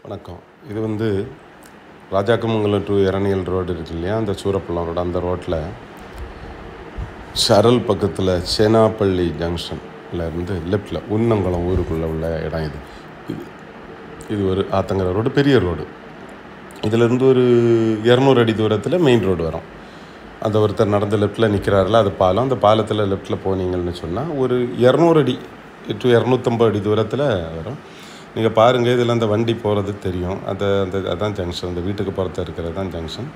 வணக்கம் இது வந்து ராஜாக்கமங்கலம் டு இரணியல் ரோடு இருக்கு இல்லையா அந்த சூரப்பள்ளம் ரோடு அந்த ரோட்டில் ஷரல் பக்கத்தில் சேனாப்பள்ளி ஜங்ஷன்ல இருந்து லெஃப்டில் உன்னங்குளம் ஊருக்குள்ளே உள்ள இடம் இது இது இது ஒரு ஆத்தங்கர ரோடு பெரிய ரோடு இதிலிருந்து ஒரு இரநூறு அடி தூரத்தில் மெயின் ரோடு வரும் அந்த ஒருத்தர் நடந்து லெஃப்ட்டில் நிற்கிறாருல அது பாலம் அந்த பாலத்தில் லெஃப்ட்டில் போனீங்கன்னு சொன்னால் ஒரு இரநூறு அடி டு இரநூத்தம்பது அடி தூரத்தில் வரும் நீங்கள் பாருங்கள் இதில் அந்த வண்டி போகிறது தெரியும் அது அந்த அதான் ஜங்ஷன் அந்த வீட்டுக்கு புறத்த இருக்கிறது தான் ஜங்ஷன்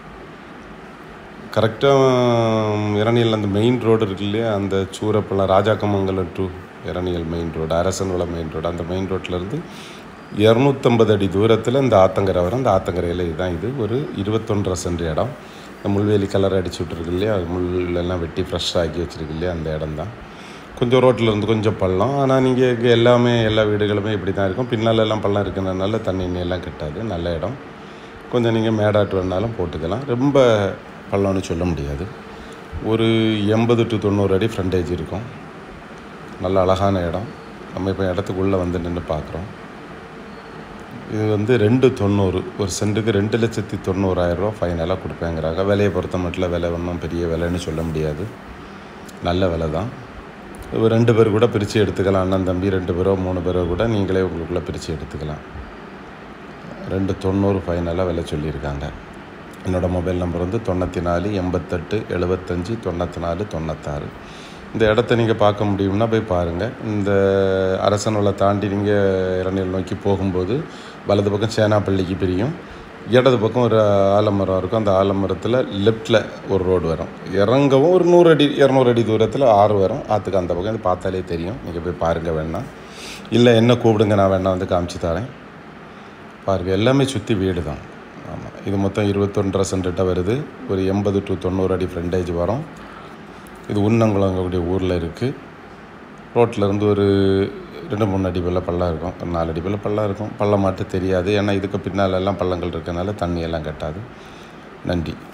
கரெக்டாக இரணியல் அந்த மெயின் ரோடு இருக்கு இல்லையா அந்த Soorappallam Rajakkamangalam to Eraniel main road Arasankulam main road அந்த மெயின் ரோட்லேருந்து இரநூத்தம்பது அடி தூரத்தில் இந்த ஆத்தங்கரை வரும் அந்த ஆத்தங்கரையில் இதுதான் இது ஒரு இருபத்தொன்றரை சென்ட் இடம் இந்த முள்வேலி கலர் அடிச்சு விட்ருக்கு இல்லையா முள்ளெல்லாம் வெட்டி ஃப்ரெஷ் ஆக்கி வச்சுருக்கு இல்லையா அந்த இடம் தான் கொஞ்சம் ரோட்டில் இருந்து கொஞ்சம் பள்ளம் ஆனால் நீங்கள் இங்கே எல்லாமே எல்லா வீடுகளுமே இப்படி தான் இருக்கும் பின்னால் எல்லாம் பள்ளம் இருக்கிறதுனால தண்ணி இன்னி எல்லாம் கிட்டாது நல்ல இடம் கொஞ்சம் நீங்கள் மேடாட்டு வேணாலும் போட்டுக்கலாம் ரொம்ப பள்ளம்னு சொல்ல முடியாது ஒரு எண்பது டு தொண்ணூறு அடி ஃப்ரண்டேஜ் இருக்கும் நல்ல அழகான இடம் நம்ம இப்போ இடத்துக்குள்ளே வந்து நின்று பார்க்குறோம் இது வந்து ரெண்டு தொண்ணூறு ஒரு சென்ட்டுக்கு ரெண்டு லட்சத்தி தொண்ணூறாயிரரூவா ஃபைனலாக கொடுப்பேங்கிறாங்க விலையை பொறுத்த மட்டும் விலை ஒன்றும் பெரிய விலைன்னு சொல்ல முடியாது நல்ல விலை தான் ஒரு ரெண்டு பேர் கூட பிரித்து எடுத்துக்கலாம் அண்ணன் தம்பி ரெண்டு பேரோ மூணு பேரோ கூட நீங்களே உங்களுக்குள்ளே பிரித்து எடுத்துக்கலாம் ரெண்டு தொண்ணூறு ஃபைனலாக விலை சொல்லியிருக்காங்க என்னோடய மொபைல் நம்பர் வந்து தொண்ணூற்றி நாலு எண்பத்தெட்டு எழுபத்தஞ்சி தொண்ணூற்றி நாலு தொண்ணூத்தாறு இந்த இடத்த நீங்கள் பார்க்க முடியும்னா போய் பாருங்கள் இந்த அரசனூலை தாண்டி நீங்கள் இரணியல் நோக்கி போகும்போது வலது பக்கம் சேனாப்பள்ளிக்கு பிரியும் இடது பக்கம் ஒரு ஆலமரம் இருக்கும் அந்த ஆலமரத்தில் லெஃப்டில் ஒரு ரோடு வரும் இறங்கவும் ஒரு நூறு அடி இரநூறு அடி தூரத்தில் ஆறு வரும் ஆற்றுக்கு அந்த பக்கம் இது பார்த்தாலே தெரியும் நீங்கள் போய் பாருங்கள் வேணா இல்லை என்ன கூப்பிடுங்க நான் வேணா வந்து காமிச்சு தரேன் பாருங்கள் எல்லாமே சுற்றி வீடு தான் ஆமாம் இது மொத்தம் இருபத்தொன்றரை சென்ட்டுகிட்ட வருது ஒரு எண்பது டு தொண்ணூறு அடி ஃப்ரண்டேஜ் வரும் இது உன்னங்குளங்கக்கூடிய ஊரில் இருக்குது ரோட்டில் இருந்து ஒரு ரெண்டு மூணு அடி பல்ல பள்ளம் இருக்கும் ஒரு நாலு அடி பல்ல பள்ளம் இருக்கும் பள்ளம் மாட்டு தெரியாது ஏன்னா இதுக்கு பின்னால் எல்லாம் பள்ளங்கள் இருக்கனால தண்ணி எல்லாம் கட்டாது நன்றி